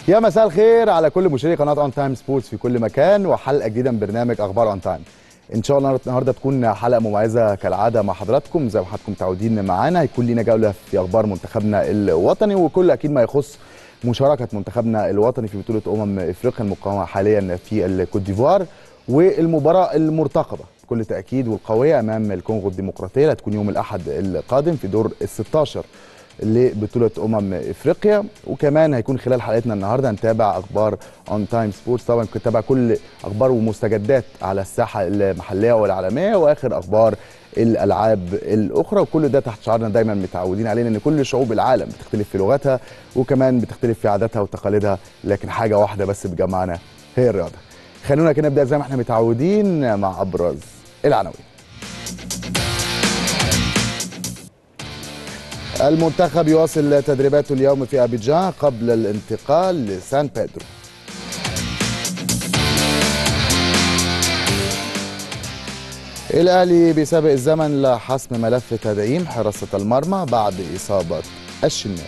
يا مساء الخير على كل مشاهدي قناه اون تايم سبورتس في كل مكان وحلقه جديده من برنامج اخبار اون تايم ان شاء الله النهارده تكون حلقه مميزه كالعاده مع حضراتكم زي ما حضراتكم متعودين معانا هيكون لينا جوله في اخبار منتخبنا الوطني وكل اكيد ما يخص مشاركه منتخبنا الوطني في بطوله امم افريقيا المقامه حاليا في الكوت ديفوار والمباراه المرتقبه بكل تاكيد والقويه امام الكونغو الديمقراطيه اللي هتكون يوم الاحد القادم في دور ال 16 لبطوله امم افريقيا وكمان هيكون خلال حلقتنا النهارده هنتابع اخبار اون تايم سبورتس طبعا نتابع كل اخبار ومستجدات على الساحه المحليه والعالميه واخر اخبار الالعاب الاخرى وكل ده تحت شعارنا دايما متعودين علينا ان كل شعوب العالم بتختلف في لغتها وكمان بتختلف في عاداتها وتقاليدها لكن حاجه واحده بس بتجمعنا هي الرياضه خلونا كده نبدا زي ما احنا متعودين مع ابرز العناوين المنتخب يواصل تدريباته اليوم في أبيجان قبل الانتقال لسان بيدرو الأهلي بسابق الزمن لحسم ملف تدعيم حراسة المرمى بعد إصابة الشناوي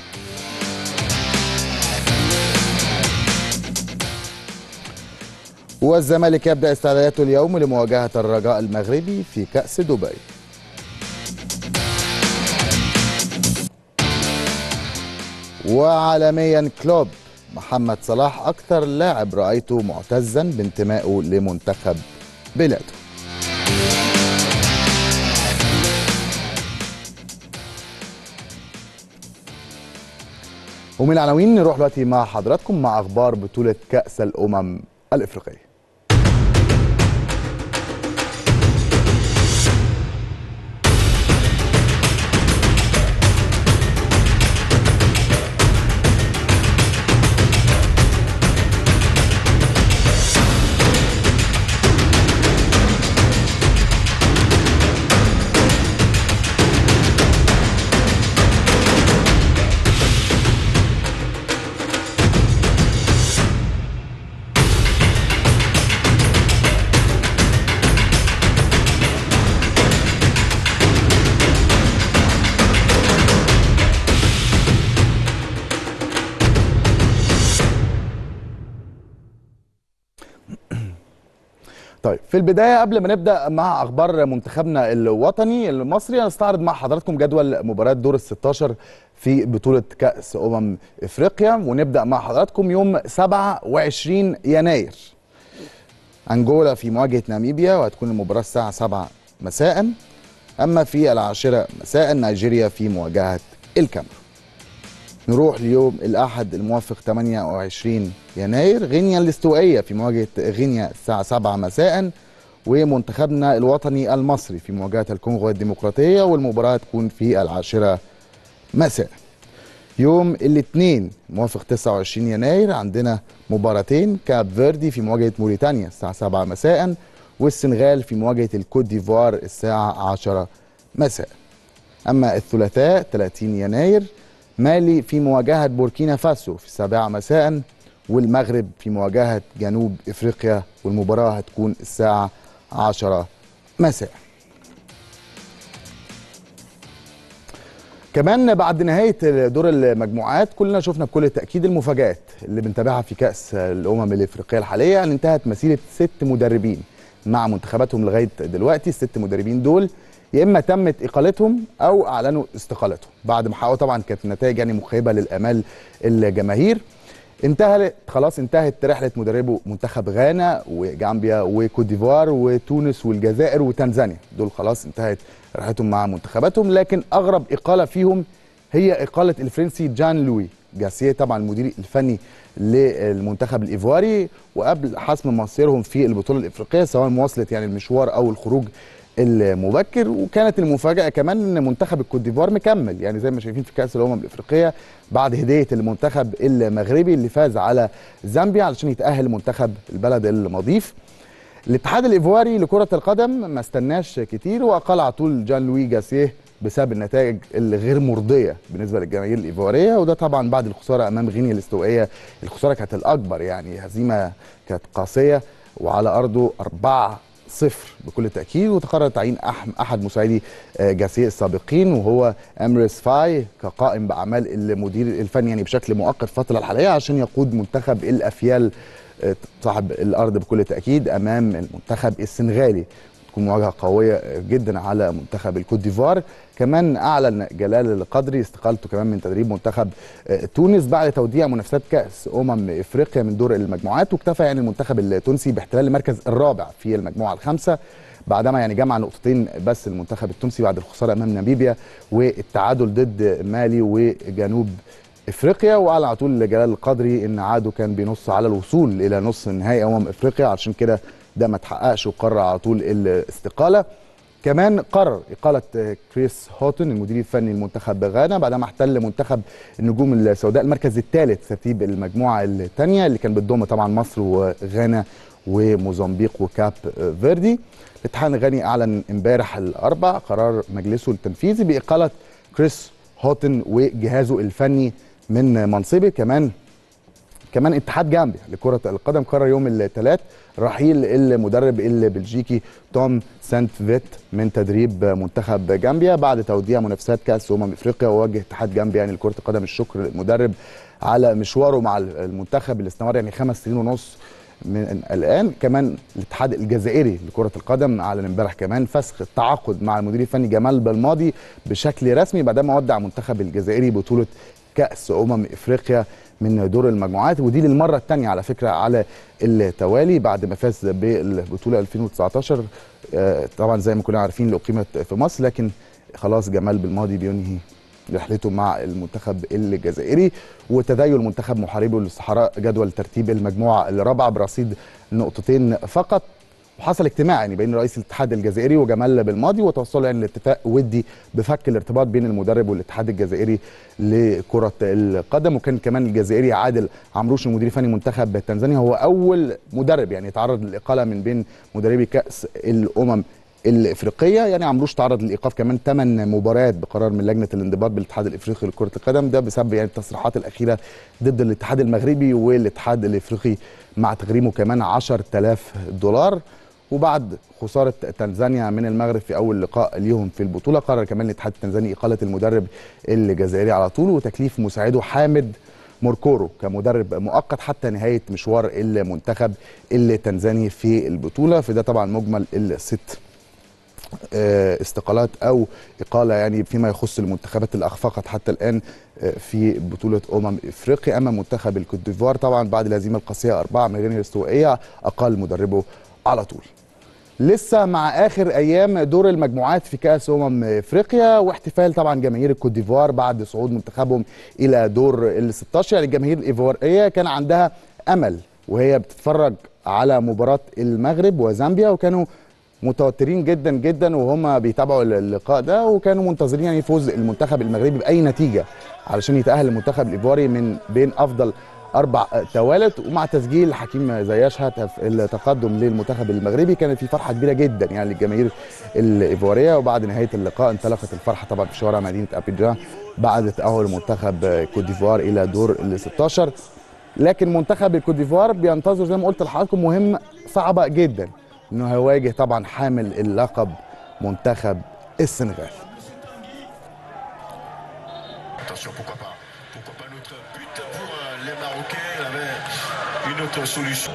والزمالك يبدأ استعداداته اليوم لمواجهة الرجاء المغربي في كأس دبي وعالميا كلوب محمد صلاح أكثر لاعب رأيته معتزا بانتمائه لمنتخب بلاده ومن العناوين نروح دلوقتي مع حضراتكم مع أخبار بطولة كأس الأمم الإفريقية طيب في البدايه قبل ما نبدا مع اخبار منتخبنا الوطني المصري هنستعرض مع حضراتكم جدول مباريات دور ال 16 في بطوله كاس امم افريقيا ونبدا مع حضراتكم يوم 27 يناير انجولا في مواجهه ناميبيا وهتكون المباراه الساعه 7 مساء اما في العاشره مساء نيجيريا في مواجهه الكاميرون نروح ليوم الأحد الموافق 28 يناير غينيا الاستوائية في مواجهة غينيا الساعة 7 مساء ومنتخبنا الوطني المصري في مواجهة الكونغو الديمقراطية والمباراة تكون في العاشرة مساء يوم الاثنين موافق 29 يناير عندنا مباراتين كاب فيردي في مواجهة موريتانيا الساعة 7 مساء والسنغال في مواجهة الكوت ديفوار الساعة 10 مساء أما الثلاثاء 30 يناير مالي في مواجهة بوركينا فاسو في السابعة مساء والمغرب في مواجهة جنوب إفريقيا والمباراة هتكون الساعة 10 مساء كمان بعد نهاية دور المجموعات كلنا شفنا بكل تأكيد المفاجآت اللي بنتابعها في كأس الأمم الإفريقية الحالية يعني انتهت مسيرة ست مدربين مع منتخباتهم لغاية دلوقتي الست مدربين دول يا اما تمت اقالتهم او اعلنوا استقالتهم بعد ما حققوا طبعا كانت النتائج يعني مخيبه للامال الجماهير انتهت خلاص انتهت رحله مدربو منتخب غانا وجامبيا وكوت ديفوار وتونس والجزائر وتنزانيا دول خلاص انتهت رحلتهم مع منتخباتهم لكن اغرب اقاله فيهم هي اقاله الفرنسي جان لوي جاسيه طبعا المدير الفني للمنتخب الايفواري وقبل حسم مصيرهم في البطوله الافريقيه سواء مواصله يعني المشوار او الخروج المبكر وكانت المفاجاه كمان ان منتخب الكوت ديفوار مكمل يعني زي ما شايفين في كاس الامم الافريقيه بعد هديه المنتخب المغربي اللي فاز على زامبيا علشان يتاهل منتخب البلد المضيف الاتحاد الايفواري لكره القدم ما استناش كتير واقال على طول جان لوي جاسيه بسبب النتائج الغير مرضيه بالنسبه للجماهير الايفواريه وده طبعا بعد الخساره امام غينيا الاستوائيه الخساره كانت الاكبر يعني هزيمه كانت قاسيه وعلى ارضه 4 صفر بكل تاكيد وتقرر تعيين احد مساعدي جاسيه السابقين وهو امريس فاي كقائم باعمال المدير الفني يعني بشكل مؤقت الفتره الحاليه عشان يقود منتخب الافيال صاحب الارض بكل تاكيد امام المنتخب السنغالي تكون مواجهه قويه جدا على منتخب الكوت ديفوار كمان اعلن جلال القدري استقالته كمان من تدريب منتخب تونس بعد توديع منافسات كاس امم افريقيا من دور المجموعات واكتفى يعني المنتخب التونسي باحتلال المركز الرابع في المجموعه الخامسه بعدما يعني جمع نقطتين بس المنتخب التونسي بعد الخساره امام ناميبيا والتعادل ضد مالي وجنوب افريقيا واعلن على طول جلال القدري ان عاده كان بينص على الوصول الى نصف نهائي امم افريقيا علشان كده ده ما اتحققش وقرر على طول الاستقاله كمان قرر اقاله كريس هوتن المدير الفني لمنتخب غانا بعدما احتل منتخب النجوم السوداء المركز الثالث ترتيب المجموعه الثانيه اللي كان بتضم طبعا مصر وغانا وموزمبيق وكاب فيردي الاتحاد الغاني اعلن امبارح الاربع قرار مجلسه التنفيذي باقاله كريس هوتن وجهازه الفني من منصبه كمان كمان اتحاد جامبيا لكرة القدم قرر يوم الثلاث رحيل المدرب البلجيكي توم سانت فيت من تدريب منتخب جامبيا بعد توديع منافسات كأس أمم أفريقيا ووجه اتحاد جامبيا يعني لكرة القدم الشكر للمدرب على مشواره مع المنتخب اللي استمر يعني خمس سنين ونص من الان كمان الاتحاد الجزائري لكره القدم اعلن امبارح كمان فسخ التعاقد مع المدير الفني جمال بالماضي بشكل رسمي بعدما ودع المنتخب الجزائري بطوله كاس امم افريقيا من دور المجموعات ودي للمره الثانيه على فكره على التوالي بعد ما فاز بالبطوله 2019 طبعا زي ما كلنا عارفين اللي اقيمت في مصر لكن خلاص جمال بالماضي بينهي رحلته مع المنتخب الجزائري وتذيل منتخب محاربي للصحراء جدول ترتيب المجموعه الرابعه برصيد نقطتين فقط وحصل اجتماع يعني بين رئيس الاتحاد الجزائري وجمال بالماضي وتوصلوا يعني لاتفاق ودي بفك الارتباط بين المدرب والاتحاد الجزائري لكره القدم وكان كمان الجزائري عادل عمروش المدير الفني منتخب تنزانيا هو اول مدرب يعني يتعرض للاقاله من بين مدربي كاس الامم الافريقيه يعني عمروش تعرض للايقاف كمان 8 مباريات بقرار من لجنه الانضباط بالاتحاد الافريقي لكره القدم ده بسبب يعني التصريحات الاخيره ضد الاتحاد المغربي والاتحاد الافريقي مع تغريمه كمان 10000 دولار وبعد خساره تنزانيا من المغرب في اول لقاء ليهم في البطوله قرر كمان الاتحاد التنزاني اقاله المدرب الجزائري على طول وتكليف مساعده حامد موركورو كمدرب مؤقت حتى نهايه مشوار المنتخب التنزاني في البطوله فده طبعا مجمل الست استقالات او اقاله يعني فيما يخص المنتخبات اللي اخفقت حتى الان في بطوله امم افريقيا اما منتخب الكوت ديفوار طبعا بعد الهزيمه القاسيه اربعه من غير استوائيه اقال مدربه على طول لسه مع اخر ايام دور المجموعات في كاس امم افريقيا واحتفال طبعا جماهير الكوت ديفوار بعد صعود منتخبهم الى دور ال 16 يعني الجماهير الايفواريه كان عندها امل وهي بتتفرج على مباراه المغرب وزامبيا وكانوا متوترين جدا جدا وهم بيتابعوا اللقاء ده وكانوا منتظرين يعني فوز المنتخب المغربي باي نتيجه علشان يتاهل المنتخب الايفواري من بين افضل اربع توالت ومع تسجيل حكيم زياش هدف التقدم للمنتخب المغربي كانت في فرحه كبيره جدا يعني للجماهير الايفواريه وبعد نهايه اللقاء انطلقت الفرحه طبعا في شوارع مدينه ابيجان بعد تاهل منتخب كوت ديفوار الى دور ال 16 لكن منتخب الكوت ديفوار بينتظر زي ما قلت لحضراتكم مهمه صعبه جدا انه هيواجه طبعا حامل اللقب منتخب السنغال Attention, pourquoi pas Pourquoi pas notre but pour euh, les Marocains avec une autre solution.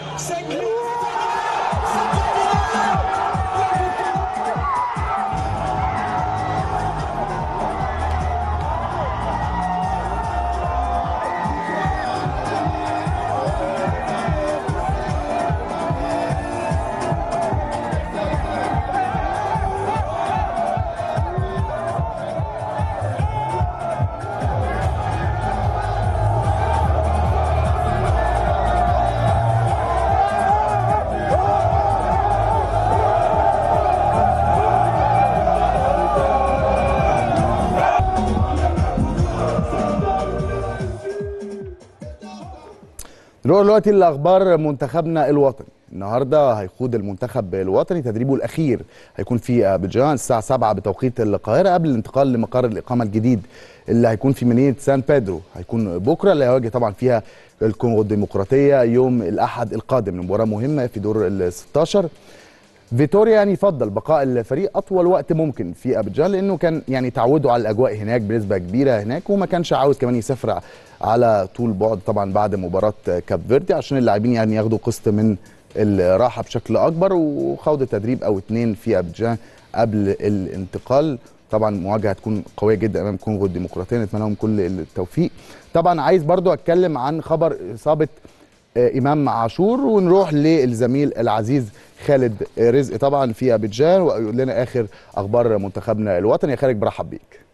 نروح دلوقتي لاخبار منتخبنا الوطني النهارده هيخوض المنتخب الوطني تدريبه الاخير هيكون في ابيجان الساعه 7 بتوقيت القاهره قبل الانتقال لمقر الاقامه الجديد اللي هيكون في مدينه سان بيدرو هيكون بكره اللي هيواجه طبعا فيها الكونغو الديمقراطيه يوم الاحد القادم مباراه مهمه في دور ال 16 فيتوريا يعني يفضل بقاء الفريق اطول وقت ممكن في ابيجان لانه كان يعني تعودوا على الاجواء هناك بنسبه كبيره هناك وما كانش عاوز كمان يسافر على طول بعد طبعا بعد مباراه كاب فيردي عشان اللاعبين يعني ياخدوا قسط من الراحه بشكل اكبر وخوض تدريب او اتنين في ابيجان قبل الانتقال طبعا مواجهه هتكون قويه جدا امام كونغو الديمقراطيه نتمنى لهم كل التوفيق طبعا عايز برضو اتكلم عن خبر اصابه امام عاشور ونروح للزميل العزيز خالد رزق طبعا في ابيجان ويقول لنا اخر اخبار منتخبنا الوطني يا خالد برحب بيك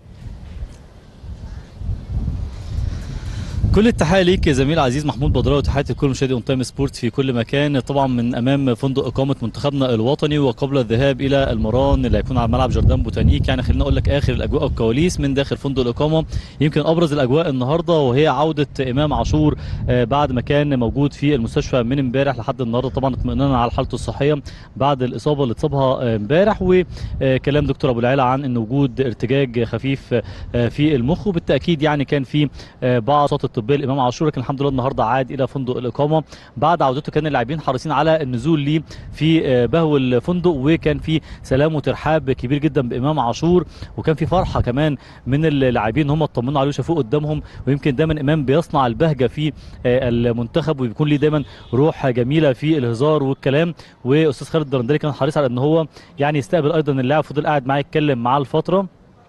كل التحيه ليك يا زميل عزيز محمود بدراوي وتحياتي لكل مشاهدي اون تايم سبورت في كل مكان طبعا من امام فندق اقامه منتخبنا الوطني وقبل الذهاب الى المران اللي هيكون على ملعب جردان بوتانيك يعني خلينا اقول لك اخر الاجواء والكواليس من داخل فندق الاقامه يمكن ابرز الاجواء النهارده وهي عوده امام عاشور بعد ما كان موجود في المستشفى من امبارح لحد النهارده طبعا اطمئنانا على حالته الصحيه بعد الاصابه اللي اتصابها امبارح وكلام دكتور ابو العلا عن ان وجود ارتجاج خفيف في المخ وبالتاكيد يعني كان في بعض صوت الطبيه الامام عاشور لكن الحمد لله النهارده عاد الى فندق الاقامه بعد عودته كان اللاعبين حريصين على النزول ليه في بهو الفندق وكان في سلام وترحاب كبير جدا بامام عاشور وكان في فرحه كمان من اللاعبين هم اطمنوا عليه وشافوه قدامهم ويمكن دايما امام بيصنع البهجه في المنتخب وبيكون ليه دايما روح جميله في الهزار والكلام واستاذ خالد الدرندلي كان حريص على ان هو يعني يستقبل ايضا اللاعب فضل قاعد معاه يتكلم معاه الفتره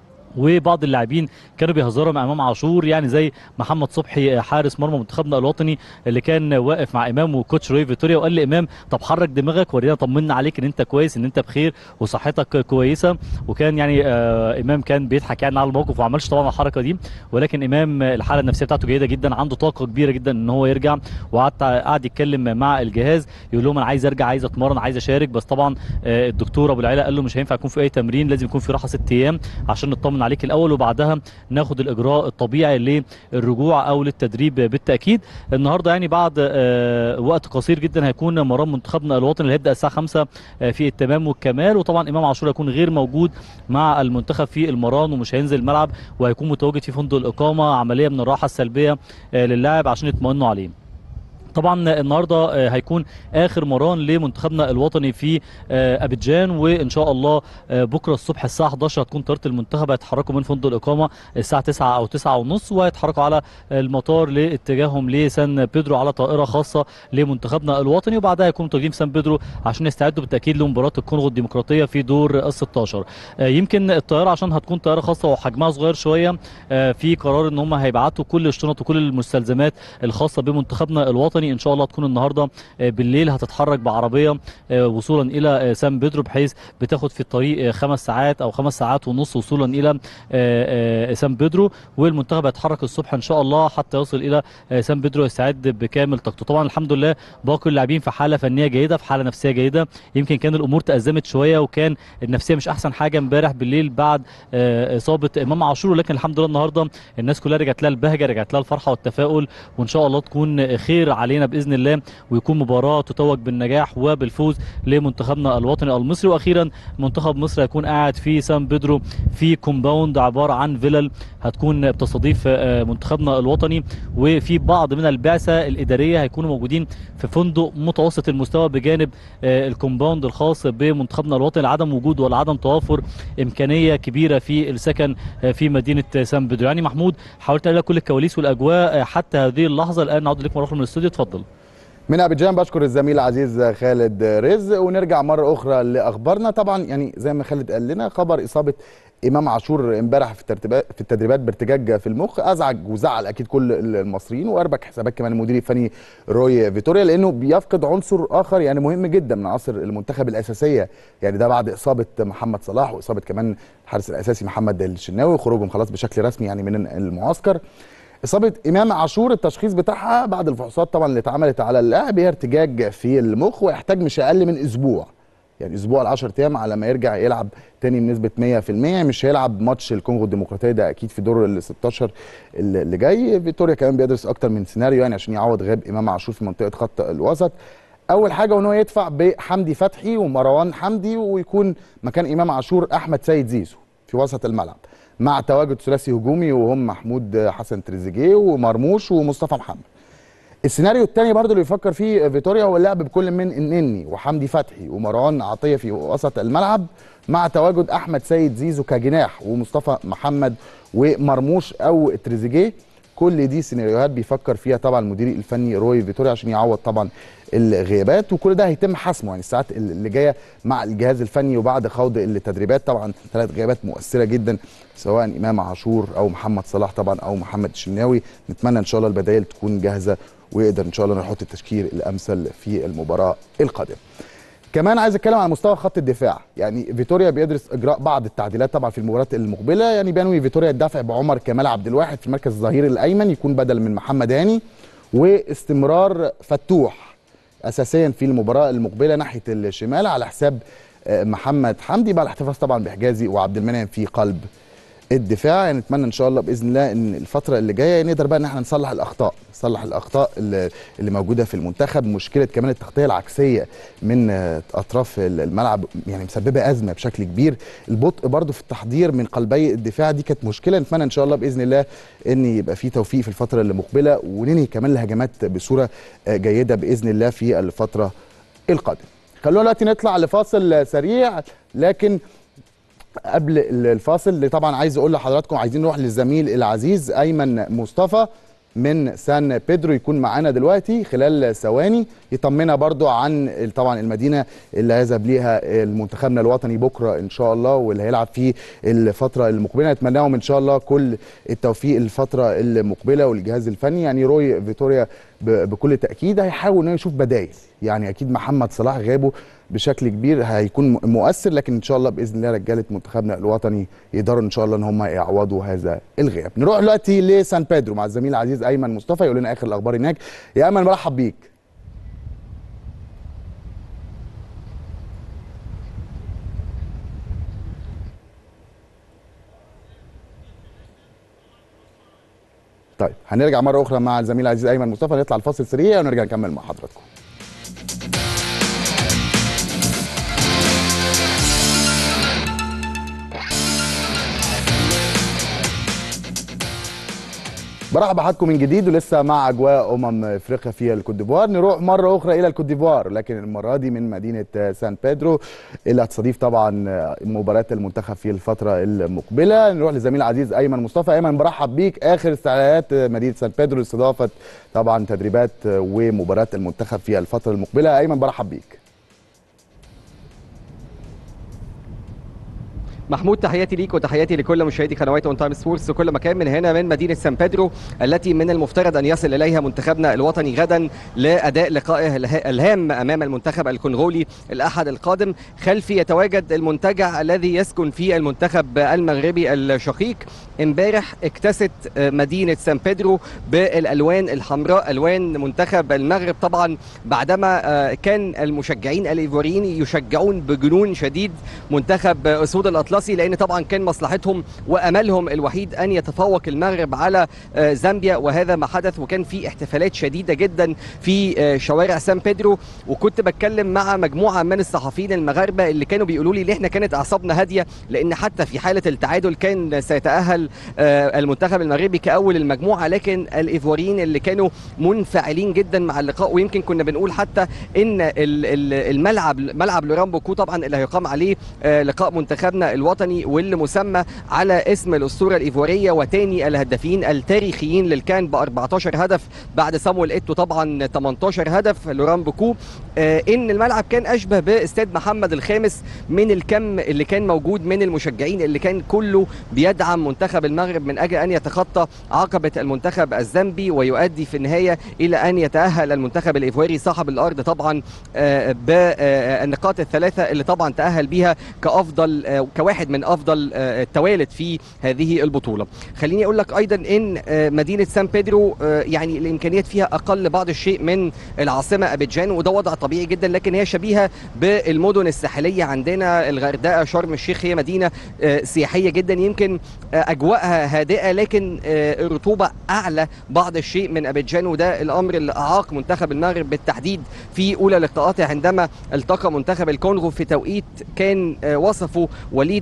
وبعض اللاعبين كانوا بيهزروا مع امام عاشور يعني زي محمد صبحي حارس مرمى منتخبنا الوطني اللي كان واقف مع امام وكوتش روي فيتوريا وقال لامام طب حرك دماغك ورينا طمنا عليك ان انت كويس ان انت بخير وصحتك كويسه وكان يعني آه امام كان بيضحك يعني على الموقف وما عملش طبعا الحركه دي ولكن امام الحاله النفسيه بتاعته جيده جدا عنده طاقه كبيره جدا ان هو يرجع وقعد قعد يتكلم مع الجهاز يقول لهم انا عايز ارجع عايز اتمرن عايز اشارك بس طبعا آه الدكتور ابو العلا قال له مش هينفع يكون في اي تمرين لازم يكون في راحه ست ايام عشان نطمن عليك الاول وبعدها ناخد الاجراء الطبيعي للرجوع او للتدريب بالتاكيد النهارده يعني بعد آه وقت قصير جدا هيكون مران منتخبنا الوطني اللي هيبدا الساعه 5 آه في التمام والكمال وطبعا امام عاشور هيكون غير موجود مع المنتخب في المران ومش هينزل الملعب وهيكون متواجد في فندق الاقامه عمليه من الراحه السلبيه آه للاعب عشان يطمئنوا عليه طبعا النهارده هيكون اخر مران لمنتخبنا الوطني في ابيجان وان شاء الله بكره الصبح الساعه 11 هتكون طياره المنتخب هيتحركوا من فندق الاقامه الساعه 9 او 9 ونص وهيتحركوا على المطار لاتجاههم لسان بيدرو على طائره خاصه لمنتخبنا الوطني وبعدها هيكونوا متواجدين في سان بيدرو عشان يستعدوا بالتاكيد لمباراه الكونغو الديمقراطيه في دور ال 16 يمكن الطياره عشان هتكون طياره خاصه وحجمها صغير شويه في قرار ان هم هيبعتوا كل الشنط وكل المستلزمات الخاصه بمنتخبنا الوطني ان شاء الله تكون النهارده بالليل هتتحرك بعربيه وصولا الى سان بيدرو بحيث بتاخد في الطريق خمس ساعات او خمس ساعات ونص وصولا الى سان بيدرو والمنتخب هيتحرك الصبح ان شاء الله حتى يصل الى سان بيدرو يستعد بكامل طاقته طبعا الحمد لله باقي اللاعبين في حاله فنيه جيده في حاله نفسيه جيده يمكن كان الامور تازمت شويه وكان النفسيه مش احسن حاجه امبارح بالليل بعد اصابه امام عاشور لكن الحمد لله النهارده الناس كلها رجعت لها البهجه رجعت لها الفرحه والتفاؤل وان شاء الله تكون خير علينا باذن الله ويكون مباراه تتوج بالنجاح وبالفوز لمنتخبنا الوطني المصري واخيرا منتخب مصر هيكون قاعد في سان بيدرو في كومباوند عباره عن فيلل هتكون بتستضيف منتخبنا الوطني وفي بعض من البعثه الاداريه هيكونوا موجودين في فندق متوسط المستوى بجانب الكومباوند الخاص بمنتخبنا الوطني لعدم وجود ولا عدم توافر امكانيه كبيره في السكن في مدينه سان بيدرو يعني محمود حاولت اقول لك كل الكواليس والاجواء حتى هذه اللحظه الان نعود لك مره اخرى من الاستوديو اتفضل من ابيجان بشكر الزميل العزيز خالد رزق ونرجع مره اخرى لاخبارنا طبعا يعني زي ما خالد قال لنا خبر اصابه امام عاشور امبارح في الترتيبات في التدريبات بارتجاج في المخ ازعج وزعل اكيد كل المصريين واربك حسابات كمان المدير الفني روي فيتوريا لانه بيفقد عنصر اخر يعني مهم جدا من عناصر المنتخب الاساسيه يعني ده بعد اصابه محمد صلاح واصابه كمان الحارس الاساسي محمد الشناوي وخروجهم خلاص بشكل رسمي يعني من المعسكر اصابه امام عاشور التشخيص بتاعها بعد الفحوصات طبعا اللي اتعملت على اللاعب هي ارتجاج في المخ ويحتاج مش اقل من اسبوع يعني اسبوع ل 10 ايام على ما يرجع يلعب تاني بنسبه 100% مش هيلعب ماتش الكونغو الديمقراطيه ده اكيد في دور ال 16 اللي جاي فيتوريا كمان بيدرس اكتر من سيناريو يعني عشان يعوض غياب امام عاشور في منطقه خط الوسط اول حاجه ان هو يدفع بحمدي فتحي ومروان حمدي ويكون مكان امام عاشور احمد سيد زيزو في وسط الملعب مع تواجد ثلاثي هجومي وهم محمود حسن تريزيجيه ومرموش ومصطفى محمد السيناريو الثاني برضو اللي بيفكر فيه فيتوريا هو اللعب بكل من النني وحمدي فتحي ومروان عطيه في وسط الملعب مع تواجد احمد سيد زيزو كجناح ومصطفى محمد ومرموش او تريزيجيه كل دي سيناريوهات بيفكر فيها طبعا المدير الفني روي فيتوريا عشان يعوض طبعا الغيابات وكل ده هيتم حسمه يعني الساعات اللي جايه مع الجهاز الفني وبعد خوض التدريبات طبعا ثلاث غيابات مؤثره جدا سواء امام عاشور او محمد صلاح طبعا او محمد الشناوي نتمنى ان شاء الله البدائل تكون جاهزه ويقدر ان شاء الله نحط التشكيل الامثل في المباراه القادمه كمان عايز اتكلم على مستوى خط الدفاع يعني فيتوريا بيدرس اجراء بعض التعديلات طبعا في المباريات المقبله يعني بينوي فيتوريا الدفع بعمر كمال عبد الواحد في مركز الظهير الايمن يكون بدل من محمد هاني واستمرار فتوح اساسيا في المباراه المقبله ناحيه الشمال على حساب محمد حمدي مع الاحتفاظ طبعا بحجازي وعبد المنعم في قلب الدفاع يعني نتمنى ان شاء الله باذن الله ان الفتره اللي جايه نقدر بقى ان احنا نصلح الاخطاء نصلح الاخطاء اللي, اللي موجوده في المنتخب مشكله كمان التغطيه العكسيه من اطراف الملعب يعني مسببه ازمه بشكل كبير البطء برضو في التحضير من قلبي الدفاع دي كانت مشكله نتمنى ان شاء الله باذن الله ان يبقى في توفيق في الفتره اللي مقبله وننهي كمان الهجمات بصوره جيده باذن الله في الفتره القادمه خلونا دلوقتي نطلع لفاصل سريع لكن قبل الفاصل اللي طبعا عايز اقول لحضراتكم عايزين نروح للزميل العزيز ايمن مصطفى من سان بيدرو يكون معانا دلوقتي خلال ثواني يطمنا برضو عن طبعا المدينه اللي هيذهب ليها المنتخبنا الوطني بكره ان شاء الله واللي هيلعب فيه الفتره المقبله نتمنى لهم ان شاء الله كل التوفيق الفتره المقبله والجهاز الفني يعني روي فيتوريا بكل تاكيد هيحاول انه يشوف بدائل يعني اكيد محمد صلاح غابه بشكل كبير هيكون مؤثر لكن ان شاء الله باذن الله رجاله منتخبنا الوطني يقدروا ان شاء الله ان هم يعوضوا هذا الغياب نروح دلوقتي لسان بيدرو مع الزميل العزيز ايمن مصطفى يقول لنا اخر الاخبار هناك يا ايمن مرحب بيك طيب هنرجع مره اخرى مع الزميل العزيز ايمن مصطفى نطلع الفاصل سريع ونرجع نكمل مع حضراتكم برحب بحضراتكم من جديد ولسه مع اجواء امم افريقيا في الكوت ديفوار نروح مره اخرى الى الكوت ديفوار لكن المره دي من مدينه سان بيدرو اللي هتستضيف طبعا مباراه المنتخب في الفتره المقبله نروح لزميل العزيز ايمن مصطفى ايمن برحب بيك اخر استعدادات مدينه سان بيدرو لاستضافه طبعا تدريبات ومباراه المنتخب في الفتره المقبله ايمن برحب بيك محمود تحياتي ليك وتحياتي لكل مشاهدي قنوات اون تايم سبورتس وكل مكان من هنا من مدينه سان بيدرو التي من المفترض ان يصل اليها منتخبنا الوطني غدا لاداء لقائه الهام امام المنتخب الكونغولي الاحد القادم خلفي يتواجد المنتجع الذي يسكن فيه المنتخب المغربي الشقيق امبارح اكتست مدينه سان بيدرو بالالوان الحمراء الوان منتخب المغرب طبعا بعدما كان المشجعين الايفوريين يشجعون بجنون شديد منتخب اسود الاطلسي لان طبعا كان مصلحتهم واملهم الوحيد ان يتفوق المغرب على زامبيا وهذا ما حدث وكان في احتفالات شديده جدا في شوارع سان بيدرو وكنت بتكلم مع مجموعه من الصحفيين المغاربه اللي كانوا بيقولوا لي ان احنا كانت اعصابنا هاديه لان حتى في حاله التعادل كان سيتاهل المنتخب المغربي كاول المجموعه لكن الايفواريين اللي كانوا منفعلين جدا مع اللقاء ويمكن كنا بنقول حتى ان الملعب ملعب لوران بوكو طبعا اللي هيقام عليه لقاء منتخبنا الوطني واللي مسمى على اسم الاسطوره الايفواريه وتاني الهدافين التاريخيين للكان ب 14 هدف بعد صامويل ايتو طبعا 18 هدف لوران بوكو ان الملعب كان اشبه باستاد محمد الخامس من الكم اللي كان موجود من المشجعين اللي كان كله بيدعم منتخب المغرب من اجل ان يتخطى عقبه المنتخب الزامبي ويؤدي في النهايه الى ان يتاهل المنتخب الايفواري صاحب الارض طبعا بالنقاط الثلاثه اللي طبعا تاهل بيها كافضل كواحد من افضل التوالد في هذه البطوله خليني اقول لك ايضا ان مدينه سان بيدرو يعني الامكانيات فيها اقل بعض الشيء من العاصمه ابيجان وده وضع طبيعي جدا لكن هي شبيهه بالمدن الساحليه عندنا الغردقه شرم الشيخ هي مدينه سياحيه جدا يمكن اجواءها هادئه لكن الرطوبه اعلى بعض الشيء من ابيجان وده الامر اللي اعاق منتخب المغرب بالتحديد في اولى لقاءاته عندما التقى منتخب الكونغو في توقيت كان وصفه وليد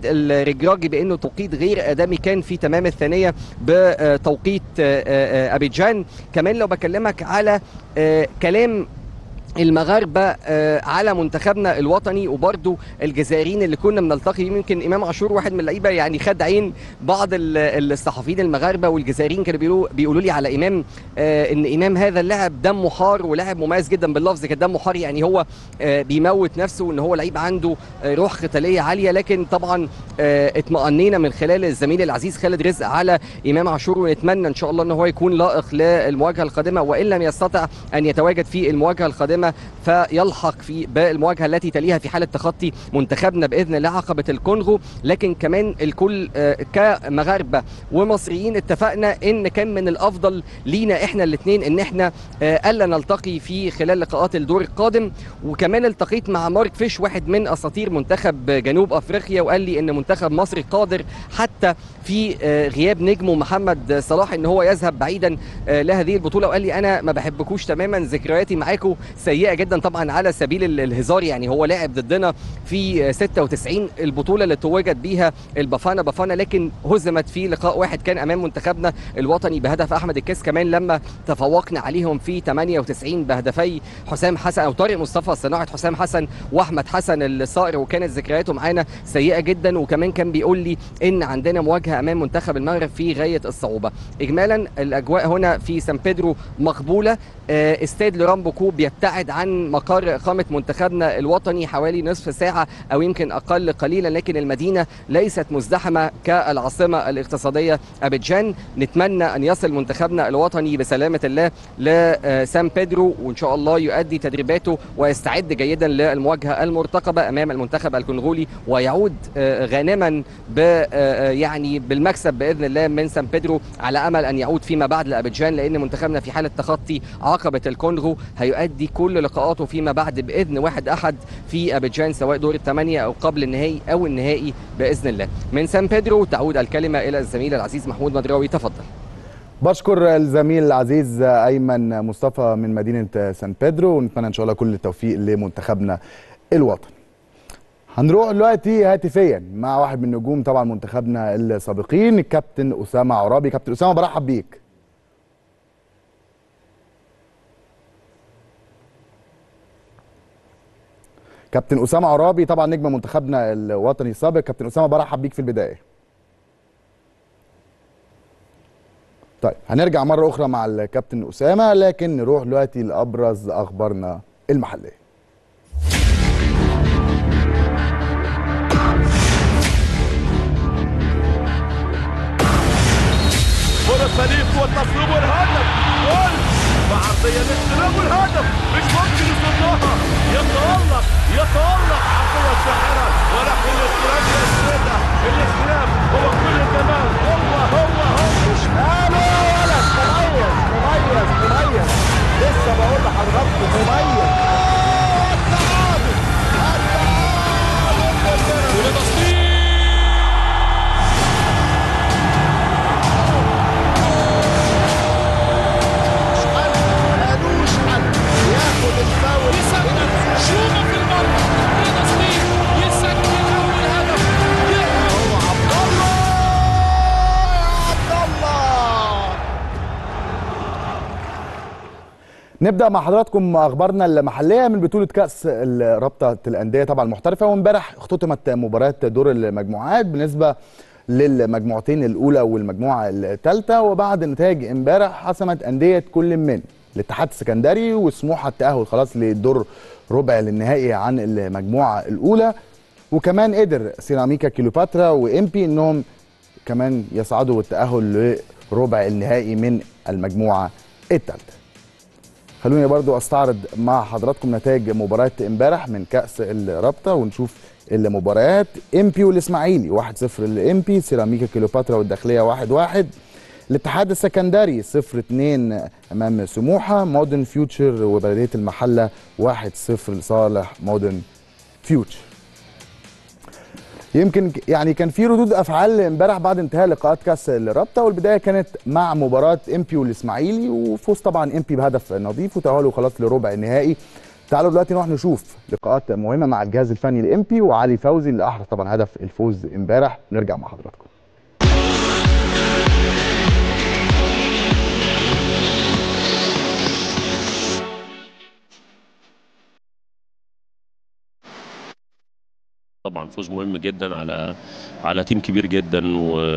الرجراجي بانه توقيت غير ادمي كان في تمام الثانيه بتوقيت آه، آه، ابيجان كمان لو بكلمك على آه، كلام المغاربه آه، على منتخبنا الوطني وبرده الجزائريين اللي كنا بنلتقي بيهم يمكن امام عاشور واحد من اللعيبه يعني خد عين بعض ال- الصحفيين المغاربه والجزائريين كانوا بيقولوا بيقولوا لي على امام آه، ان امام هذا اللاعب دمه حار ولاعب مميز جدا باللفظ كان دمه حار يعني هو آه، بيموت نفسه ان هو لعيب عنده آه، روح قتاليه عاليه لكن طبعا آه، اطمأنينا من خلال الزميل العزيز خالد رزق على امام عاشور ونتمنى ان شاء الله ان هو يكون لائق للمواجهه القادمه وان لم يستطع ان يتواجد في المواجهه القادمه فيلحق في بالمواجهه التي تليها في حاله تخطي منتخبنا باذن الله عقبه الكونغو لكن كمان الكل آه، كمغاربه ومصريين اتفقنا ان كان من الافضل لينا احنا الاثنين ان احنا آه، الا نلتقي في خلال لقاءات الدور القادم وكمان التقيت مع مارك فيش واحد من اساطير منتخب جنوب افريقيا وقال لي ان منتخب مصر قادر حتى في آه، غياب نجمه محمد صلاح ان هو يذهب بعيدا آه، لهذه البطوله وقال لي انا ما بحبكوش تماما ذكرياتي معاكم سيئه جدا طبعا على سبيل ال- الهزار يعني هو لاعب ضدنا في آه، 96 البطوله اللي توجت بيها البافانا بافانا لكن هزمت في لقاء واحد كان امام منتخبنا الوطني بهدف احمد الكاس كمان لما تفوقنا عليهم في 98 بهدفي حسام حسن او طارق مصطفى صناعه حسام حسن واحمد حسن الصائر وكانت ذكرياته معانا سيئه جدا وكمان كان بيقول لي ان عندنا مواجهه امام منتخب المغرب في غايه الصعوبه اجمالا الاجواء هنا في سان بيدرو مقبوله آه، استاد لوران بوكو بيبتعد عن مقر اقامه منتخبنا الوطني حوالي نصف ساعه او يمكن اقل قليلا لكن المدينه ليست مزدحمه كالعاصمه الاقتصاديه ابيجان نتمنى ان يصل منتخبنا الوطني بسلامه الله لسان بيدرو وان شاء الله يؤدي تدريباته ويستعد جيدا للمواجهه المرتقبه امام المنتخب الكونغولي ويعود آه، غانما ب آه، يعني بالمكسب باذن الله من سان بيدرو على امل ان يعود فيما بعد لابيجان لان منتخبنا في حاله تخطي عقبه الكونغو هيؤدي كل لقاءاته فيما بعد باذن واحد احد في ابيجان سواء دور الثمانيه او قبل النهائي او النهائي باذن الله من سان بيدرو تعود الكلمه الى الزميل العزيز محمود مدراوي تفضل بشكر الزميل العزيز ايمن مصطفى من مدينه سان بيدرو ونتمنى ان شاء الله كل التوفيق لمنتخبنا الوطني هنروح دلوقتي هاتفيا مع واحد من نجوم طبعا منتخبنا السابقين الكابتن اسامه عرابي كابتن اسامه برحب بيك كابتن اسامه عرابي طبعا نجم منتخبنا الوطني السابق كابتن اسامه برحب بيك في البدايه طيب هنرجع مرة أخرى مع الكابتن أسامة لكن نروح دلوقتي لأبرز أخبارنا المحلية فرصة ليك والتصويب والهدف جول وعرضية للاستلام والهدف مش ممكن يصدها يتألق يتألق عرضية ساحرة ولكن الاستلام يسندها الاستلام هو كل الجمال هو هو هو مش قالوا يا ولد مميز مميز مميز لسه بقول لحضراتكم مميز التعادل التعادل مالوش حل ياخد الفاول شوطه في المرمى رضا سليم يسجل اول هدف هو عبد الله يا عبد الله نبدأ مع حضراتكم أخبارنا المحلية من بطولة كأس رابطة الأندية طبعا المحترفة وامبارح اختتمت مباريات دور المجموعات بالنسبة للمجموعتين الأولى والمجموعة الثالثة وبعد نتائج امبارح حسمت أندية كل من الاتحاد السكندري وسموحة التأهل خلاص للدور ربع للنهائي عن المجموعة الأولى وكمان قدر سيراميكا كيلوباترا وإمبي إنهم كمان يصعدوا بالتأهل لربع النهائي من المجموعة الثالثة خلوني برضو استعرض مع حضراتكم نتائج مباراة امبارح من كأس الرابطة ونشوف المباريات امبي والاسماعيلي 1-0 لامبي سيراميكا كيلوباترا والداخلية 1-1 الاتحاد السكندري 0-2 امام سموحة مودرن فيوتشر وبلدية المحلة 1-0 لصالح مودرن فيوتشر يمكن ك- يعني كان في ردود افعال امبارح بعد انتهاء لقاءات كاس الرابطه والبدايه كانت مع مباراه امبي والاسماعيلي وفوز طبعا امبي بهدف نظيف وتاهلوا خلاص لربع النهائي تعالوا دلوقتي نروح نشوف لقاءات مهمه مع الجهاز الفني لامبي وعلي فوزي اللي احرز طبعا هدف الفوز امبارح نرجع مع حضراتكم طبعا فوز مهم جدا على على تيم كبير جدا و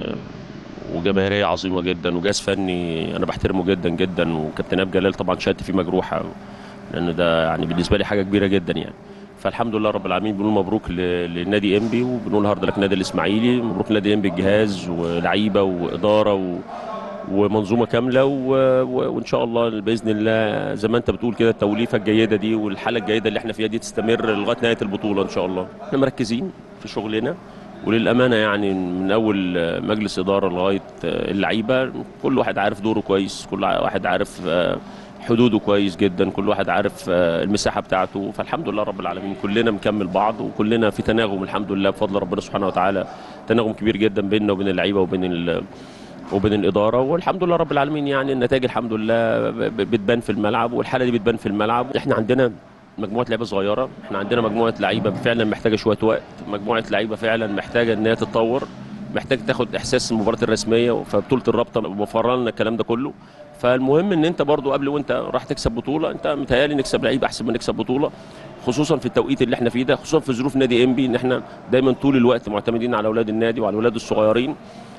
وجماهيريه عظيمه جدا وجهاز فني انا بحترمه جدا جدا وكابتن اب جلال طبعا شهادتي فيه مجروحه لان ده يعني بالنسبه لي حاجه كبيره جدا يعني فالحمد لله رب العالمين بنقول مبروك ل- لنادي انبي وبنقول هارد لك نادي الاسماعيلي مبروك لنادي انبي الجهاز ولعيبه واداره و ومنظومه كامله و... و... وان شاء الله باذن الله زي ما انت بتقول كده التوليفه الجيده دي والحاله الجيده اللي احنا فيها دي تستمر لغايه نهايه البطوله ان شاء الله احنا مركزين في شغلنا وللامانه يعني من اول مجلس اداره لغايه اللعيبه كل واحد عارف دوره كويس كل واحد عارف آه، حدوده كويس جدا كل واحد عارف آه، المساحه بتاعته فالحمد لله رب العالمين كلنا مكمل بعض وكلنا في تناغم الحمد لله بفضل ربنا سبحانه وتعالى تناغم كبير جدا بيننا وبين اللعيبه وبين ال- وبين الاداره والحمد لله رب العالمين يعني النتائج الحمد لله ب- ب- بتبان في الملعب والحاله دي بتبان في الملعب احنا عندنا مجموعه لعيبه صغيره احنا عندنا مجموعه لعيبه فعلا محتاجه شويه وقت مجموعه لعيبه فعلا محتاجه ان هي تتطور محتاج تاخد احساس المباراه الرسميه فبطوله الرابطه موفره لنا الكلام ده كله فالمهم ان انت برضو قبل وانت راح تكسب بطوله انت متهيألي نكسب لعيب احسن من نكسب بطوله خصوصا في التوقيت اللي احنا فيه ده خصوصا في ظروف نادي انبي ان احنا دايما طول الوقت معتمدين على اولاد النادي وعلى الاولاد الصغيرين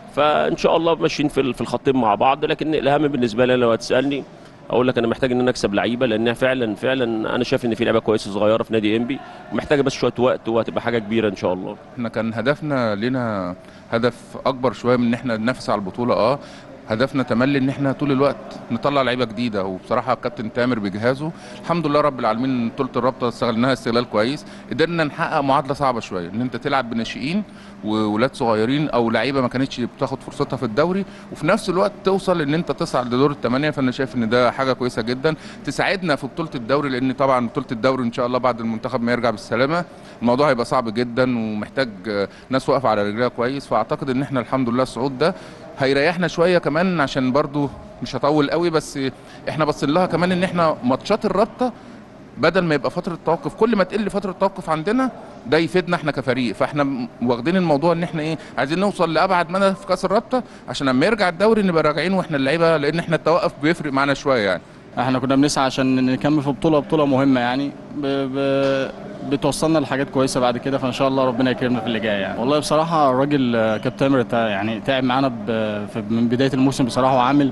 فان شاء الله ماشيين في في الخطين مع بعض لكن الاهم بالنسبه لي لو هتسالني اقول لك انا محتاج ان انا اكسب لعيبه لانها فعلا فعلا انا شايف ان في لعيبه كويسه صغيره في نادي انبي محتاجه بس شويه وقت وهتبقى حاجه كبيره ان شاء الله احنا كان هدفنا لنا هدف اكبر شويه من ان احنا ننافس على البطوله اه هدفنا تملي ان احنا طول الوقت نطلع لعيبه جديده وبصراحه الكابتن تامر بجهازه الحمد لله رب العالمين طولة الرابطه استغلناها استغلال كويس قدرنا نحقق معادله صعبه شويه ان انت تلعب بناشئين وولاد صغيرين او لعيبه ما كانتش بتاخد فرصتها في الدوري وفي نفس الوقت توصل ان انت تصعد لدور الثمانيه فانا شايف ان ده حاجه كويسه جدا تساعدنا في بطوله الدوري لان طبعا بطوله الدوري ان شاء الله بعد المنتخب ما يرجع بالسلامه الموضوع هيبقى صعب جدا ومحتاج آه، ناس واقفه على رجليها كويس فاعتقد ان احنا الحمد لله الصعود ده هيريحنا شويه كمان عشان برضو مش هطول قوي بس احنا باصين لها كمان ان احنا ماتشات الرابطه بدل ما يبقى فتره توقف كل ما تقل فتره التوقف عندنا ده يفيدنا احنا كفريق فاحنا م- واخدين الموضوع ان احنا ايه عايزين نوصل لابعد مدى في كاس الرابطه عشان لما يرجع الدوري نبقى راجعين واحنا اللعيبه لان احنا التوقف بيفرق معانا شويه يعني احنا كنا بنسعى عشان نكمل في بطوله بطوله مهمه يعني ب... ب... بتوصلنا لحاجات كويسه بعد كده فان شاء الله ربنا يكرمنا في اللي جاي يعني والله بصراحه الراجل آه، كابتن تامر تع- يعني تعب معانا ب... في- من بدايه الموسم بصراحه وعامل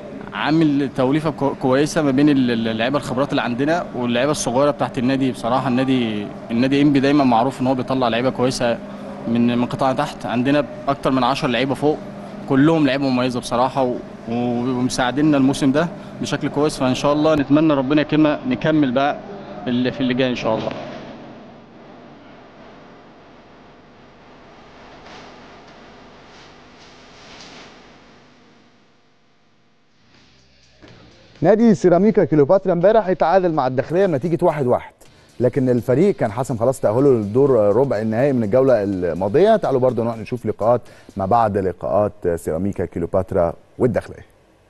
عامل توليفه كو- كويسه ما بين ال- اللعيبه الخبرات اللي عندنا واللعيبه الصغيره بتاعت النادي بصراحه النادي النادي انبي دايما معروف ان هو بيطلع لعيبه كويسه من من قطاع تحت عندنا اكتر من 10 لعيبه فوق كلهم لعيبه مميزه بصراحه و... ومساعديننا الموسم ده بشكل كويس فان شاء الله نتمنى ربنا يكرمنا نكمل بقى في اللي في اللي جاي ان شاء الله نادي سيراميكا كليوباترا امبارح اتعادل مع الداخليه بنتيجه 1-1 واحد واحد. لكن الفريق كان حسم خلاص تاهله للدور ربع النهائي من الجوله الماضيه تعالوا برضو نروح نشوف لقاءات ما بعد لقاءات سيراميكا كليوباترا والداخليه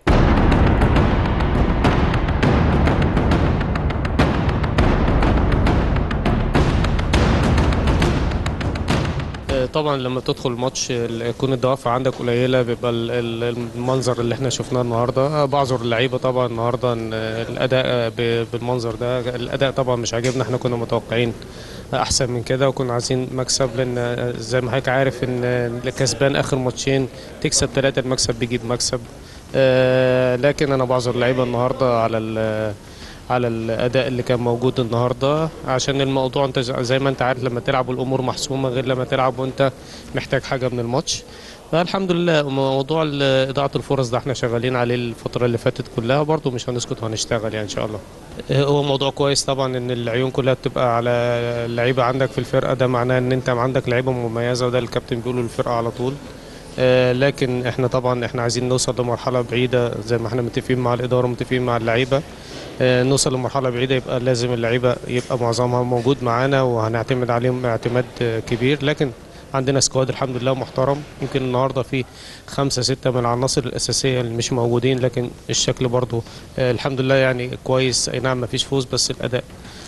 آه، طبعا لما تدخل الماتش ال- يكون الدوافع عندك قليله بيبقى ال- ال- المنظر اللي احنا شفناه النهارده آه، بعذر اللعيبه طبعا النهارده إن الاداء آه، ب- بالمنظر ده الاداء طبعا مش عاجبنا احنا كنا متوقعين احسن من كده وكنا عايزين مكسب لان آه، زي ما حضرتك عارف ان اللي كسبان اخر ماتشين تكسب ثلاثه المكسب بيجيب مكسب آه، لكن انا بعذر اللعيبه النهارده على ال- على الاداء اللي كان موجود النهارده عشان الموضوع انت ز- زي ما انت عارف لما تلعب والامور محسومه غير لما تلعب وانت محتاج حاجه من الماتش فالحمد لله موضوع ال- اضاعه الفرص ده احنا شغالين عليه الفتره اللي فاتت كلها برضه مش هنسكت وهنشتغل يعني ان شاء الله اه، هو موضوع كويس طبعا ان العيون كلها بتبقى على اللعيبه عندك في الفرقه ده معناه ان انت عندك لعيبه مميزه وده الكابتن بيقوله للفرقه على طول آه، لكن احنا طبعا احنا عايزين نوصل لمرحله بعيده زي ما احنا متفقين مع الاداره ومتفقين مع اللعيبه آه، نوصل لمرحله بعيده يبقى لازم اللعيبه يبقى معظمها موجود معانا وهنعتمد عليهم اعتماد آه، كبير لكن عندنا سكواد الحمد لله محترم يمكن النهارده في خمسة ستة من العناصر الأساسية اللي مش موجودين لكن الشكل برضو آه، الحمد لله يعني كويس أي نعم مفيش فوز بس الأداء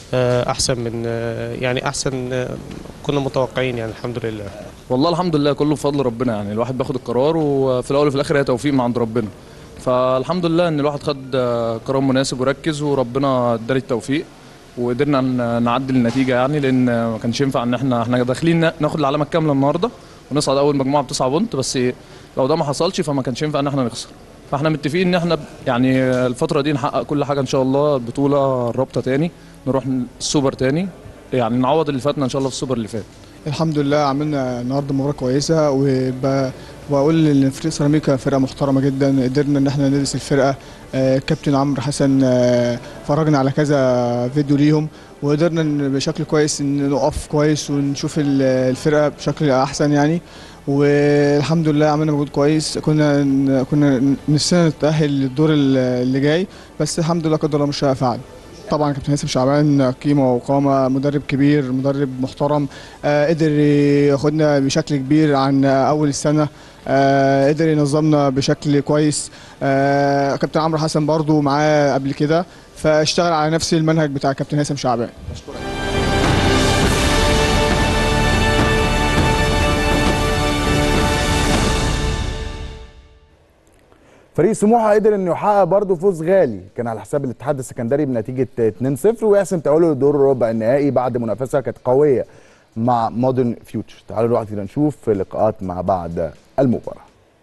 آه، احسن من آه، يعني احسن آه، كنا متوقعين يعني الحمد لله والله الحمد لله كله بفضل ربنا يعني الواحد بياخد القرار وفي الاول وفي الاخر هي توفيق من عند ربنا فالحمد لله ان الواحد خد آه، قرار مناسب وركز وربنا اداني التوفيق وقدرنا ن- نعدل النتيجه يعني لان ما كانش ينفع ان احنا احنا داخلين نا- ناخد العلامه الكامله النهارده ونصعد اول مجموعه بتسعة بونت بس لو ده ما حصلش فما كانش ينفع ان احنا نخسر فاحنا متفقين ان احنا ب- يعني الفتره دي نحقق كل حاجه ان شاء الله البطوله الرابطه تاني نروح السوبر تاني يعني نعوض اللي فاتنا ان شاء الله في السوبر اللي فات الحمد لله عملنا النهارده مباراه كويسه وب- وبقول ان فريق سيراميكا فرقه محترمه جدا قدرنا ان احنا ندرس الفرقه آه، كابتن عمرو حسن آه، فرجنا على كذا فيديو ليهم وقدرنا إن بشكل كويس ان نقف كويس ونشوف ال- الفرقه بشكل احسن يعني والحمد لله عملنا مجهود كويس كنا كنا نفسنا نتاهل للدور اللي جاي بس الحمد لله قدر الله مش فعل طبعا كابتن هيثم شعبان قيمه وقامه مدرب كبير مدرب محترم آه قدر ياخدنا بشكل كبير عن اول السنه آه قدر ينظمنا بشكل كويس آه كابتن عمرو حسن برضو معاه قبل كده فاشتغل على نفس المنهج بتاع كابتن هيثم شعبان فريق سموحه قدر انه يحقق برضه فوز غالي كان على حساب الاتحاد السكندري بنتيجه 2-0 ويحسم تاهله لدور ربع النهائي بعد منافسه كانت قويه مع مودرن فيوتشر تعالوا دلوقتي نشوف لقاءات مع بعد المباراه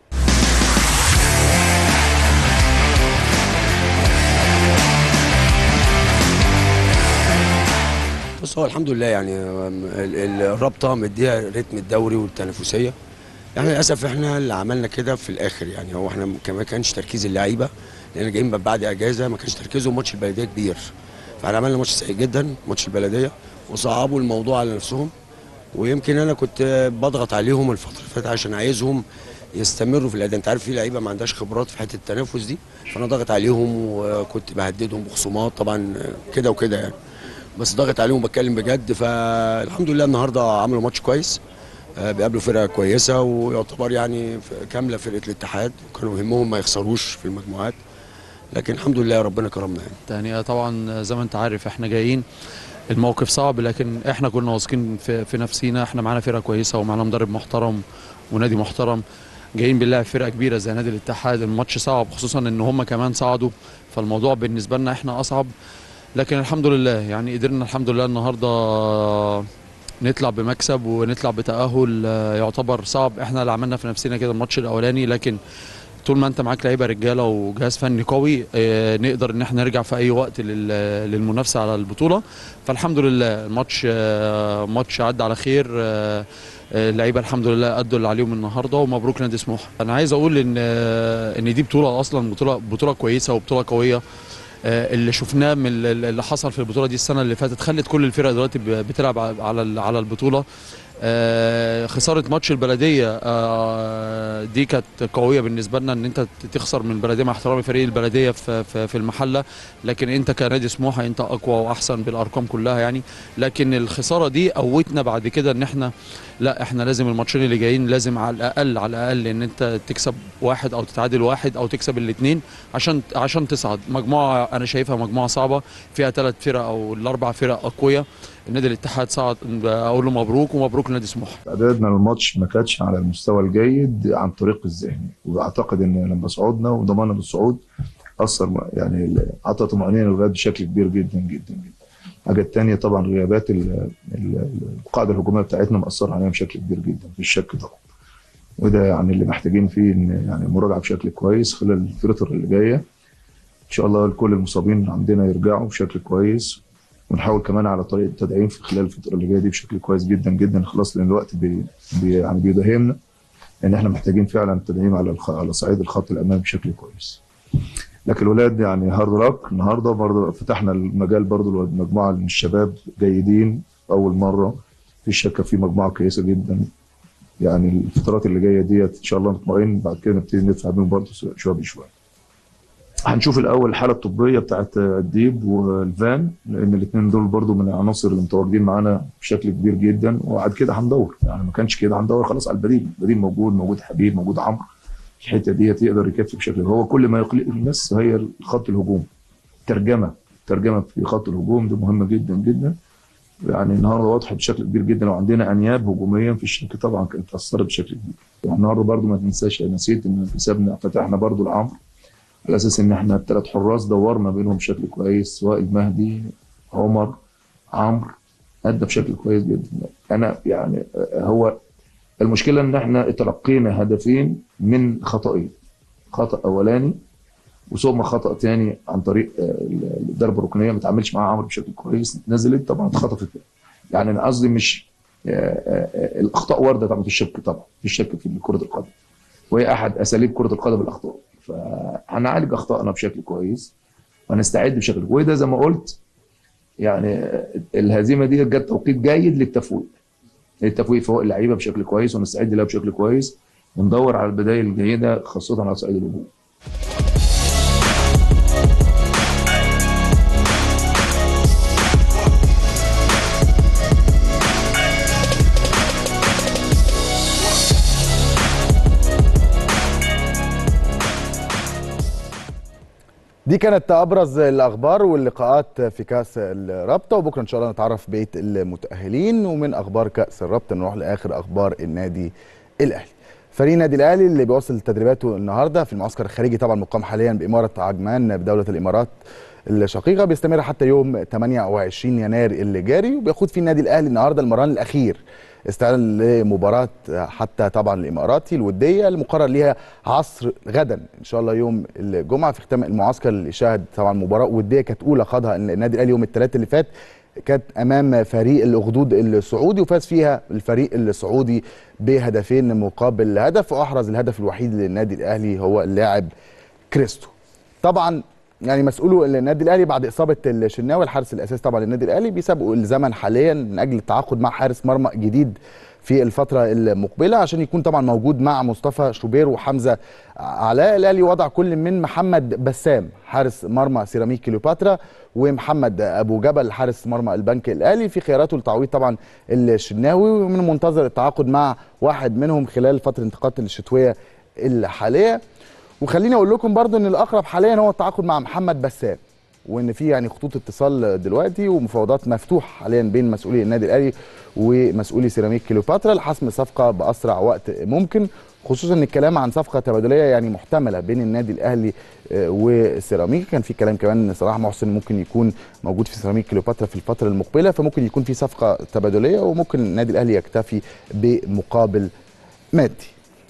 بص هو الحمد لله يعني ال- ال- الرابطه مديها رتم الدوري والتنافسيه يعني للاسف احنا اللي عملنا كده في الاخر يعني هو احنا كان- ما كانش تركيز اللعيبه لان جايين من بعد اجازه ما كانش تركيزهم ماتش البلديه كبير فاحنا عملنا ماتش سيء جدا ماتش البلديه وصعبوا الموضوع على نفسهم ويمكن انا كنت بضغط عليهم الفتره اللي فاتت عشان عايزهم يستمروا في الاداء انت عارف في لعيبه ما عندهاش خبرات في حته التنافس دي فانا ضاغط عليهم وكنت بهددهم بخصومات طبعا كده وكده يعني بس ضاغط عليهم بتكلم بجد فالحمد لله النهارده عملوا ماتش كويس آه، بيقابلوا فرقه كويسه ويعتبر يعني ف- كامله فرقه الاتحاد وكانوا يهمهم ما يخسروش في المجموعات لكن الحمد لله ربنا كرمنا يعني تهنئة طبعا زي ما انت عارف احنا جايين الموقف صعب لكن احنا كنا واثقين في, في نفسينا احنا معانا فرقه كويسه ومعانا مدرب محترم ونادي محترم جايين بنلعب فرقه كبيره زي نادي الاتحاد الماتش صعب خصوصا ان هم كمان صعدوا فالموضوع بالنسبه لنا احنا اصعب لكن الحمد لله يعني قدرنا الحمد لله النهارده نطلع بمكسب ونطلع بتاهل آه، يعتبر صعب احنا اللي عملنا في نفسنا كده الماتش الاولاني لكن طول ما انت معاك لعيبه رجاله وجهاز فني قوي آه، نقدر ان احنا نرجع في اي وقت لل- للمنافسه على البطوله فالحمد لله الماتش آه، ماتش عدى على خير آه، آه، اللعيبه الحمد لله ادوا اللي عليهم النهارده ومبروك نادي سموحه انا عايز اقول ان آه، ان دي بطوله اصلا بطوله بطوله كويسه وبطوله قويه آه، اللي شفناه من ال- اللي حصل في البطوله دي السنه اللي فاتت خلت كل الفرق دلوقتي ب- بتلعب على ال- على البطوله آه، خساره ماتش البلديه آه، دي كانت قويه بالنسبه لنا ان انت تخسر من البلديه مع احترامي فريق البلديه في في في المحله لكن انت كنادي سموحه انت اقوى واحسن بالارقام كلها يعني لكن الخساره دي قوتنا بعد كده ان احنا لا احنا لازم الماتشين اللي جايين لازم على الاقل على الاقل ان انت تكسب واحد او تتعادل واحد او تكسب الاثنين عشان عشان تصعد مجموعه انا شايفها مجموعه صعبه فيها ثلاث فرق او الاربع فرق اقوياء النادي الاتحاد صعد اقول له مبروك ومبروك لنادي سموحه اعدادنا للماتش ما كانتش على المستوى الجيد عن طريق الذهني واعتقد ان لما صعدنا وضمننا بالصعود اثر م- يعني عطى طمانينه للغايه بشكل كبير جدا جدا جدا. الحاجه الثانيه طبعا غيابات ال- ال- القاعده الهجوميه بتاعتنا مأثره علينا بشكل كبير جدا في الشك طبعا. وده يعني اللي محتاجين فيه ان يعني مراجعه بشكل كويس خلال الفتره اللي جايه. ان شاء الله كل المصابين عندنا يرجعوا بشكل كويس ونحاول كمان على طريقه التدعيم في خلال الفتره اللي جايه دي بشكل كويس جدا جدا خلاص لان الوقت بي بي يعني بيداهمنا ان احنا محتاجين فعلا التدعيم على الخ... على صعيد الخط الامامي بشكل كويس. لكن الولاد يعني هارد لك النهارده برضه فتحنا المجال برضه لمجموعه من الشباب جيدين اول مره في شك في مجموعه كويسه جدا يعني الفترات اللي جايه ديت ان شاء الله نطمئن بعد كده نبتدي ندفع بيهم برضه شويه بشويه. هنشوف الاول الحاله الطبيه بتاعت الديب والفان لان الاثنين دول برضو من العناصر اللي متواجدين معانا بشكل كبير جدا وبعد كده هندور يعني ما كانش كده هندور خلاص على البديل البديل موجود موجود حبيب موجود عمرو الحته ديت يقدر يكفي بشكل هو كل ما يقلق الناس هي خط الهجوم ترجمه ترجمه في خط الهجوم ده مهم جدا جدا يعني النهارده واضح بشكل كبير جدا لو عندنا انياب هجوميه في الشركه طبعا كانت اثرت بشكل كبير يعني النهارده برضو ما تنساش نسيت ان حسابنا فتحنا برضو العمر على اساس ان احنا الثلاث حراس دورنا بينهم بشكل كويس سواء المهدي عمر عمرو ادى بشكل كويس جدا انا يعني هو المشكله ان احنا تلقينا هدفين من خطأين خطأ اولاني وثم خطأ تاني عن طريق آه، الضربه الركنيه ما تعاملش معاها عمرو بشكل كويس نزلت طبعا اتخطفت يعني انا قصدي مش آه، آه، آه، الاخطاء وارده طبعا في الشك طبعا في الشك في كره القدم وهي احد اساليب كره القدم الاخطاء فهنعالج اخطائنا بشكل كويس ونستعد بشكل كويس وده زي ما قلت يعني الهزيمه دي جت توقيت جيد للتفويق للتفويق فوق اللعيبه بشكل كويس ونستعد لها بشكل كويس وندور على البدايه الجيده خاصه على صعيد الهجوم دي كانت ابرز الاخبار واللقاءات في كاس الرابطه وبكره ان شاء الله نتعرف بقيه المتاهلين ومن اخبار كاس الرابطه نروح لاخر اخبار النادي الاهلي فريق النادي الاهلي اللي بيواصل تدريباته النهارده في المعسكر الخارجي طبعا مقام حاليا باماره عجمان بدوله الامارات الشقيقه بيستمر حتى يوم 28 يناير اللي جاري وبيخوض فيه النادي الاهلي النهارده المران الاخير استعدادا لمباراه حتى طبعا الاماراتي الوديه المقرر ليها عصر غدا ان شاء الله يوم الجمعه في ختام المعسكر اللي شهد طبعا مباراه وديه كانت اولى خاضها النادي الاهلي يوم الثلاث اللي فات كانت امام فريق الاخدود السعودي وفاز فيها الفريق السعودي بهدفين مقابل هدف واحرز الهدف الوحيد للنادي الاهلي هو اللاعب كريستو طبعا يعني مسؤولو النادي الاهلي بعد اصابه الشناوي الحارس الاساسي طبعا للنادي الاهلي بيسابقوا الزمن حاليا من اجل التعاقد مع حارس مرمى جديد في الفترة المقبلة عشان يكون طبعا موجود مع مصطفى شوبير وحمزة علاء الأهلي وضع كل من محمد بسام حارس مرمى سيراميك كليوباترا ومحمد أبو جبل حارس مرمى البنك الأهلي في خياراته لتعويض طبعا الشناوي ومن منتظر التعاقد مع واحد منهم خلال فترة الانتقالات الشتوية الحالية وخليني اقول لكم برضو ان الاقرب حاليا هو التعاقد مع محمد بسام وان في يعني خطوط اتصال دلوقتي ومفاوضات مفتوحه حاليا بين مسؤولي النادي الاهلي ومسؤولي سيراميك كليوباترا لحسم صفقه باسرع وقت ممكن خصوصا ان الكلام عن صفقه تبادليه يعني محتمله بين النادي الاهلي آه، وسيراميك كان في كلام كمان ان صلاح محسن ممكن يكون موجود في سيراميك كليوباترا في الفتره المقبله فممكن يكون في صفقه تبادليه وممكن النادي الاهلي يكتفي بمقابل مادي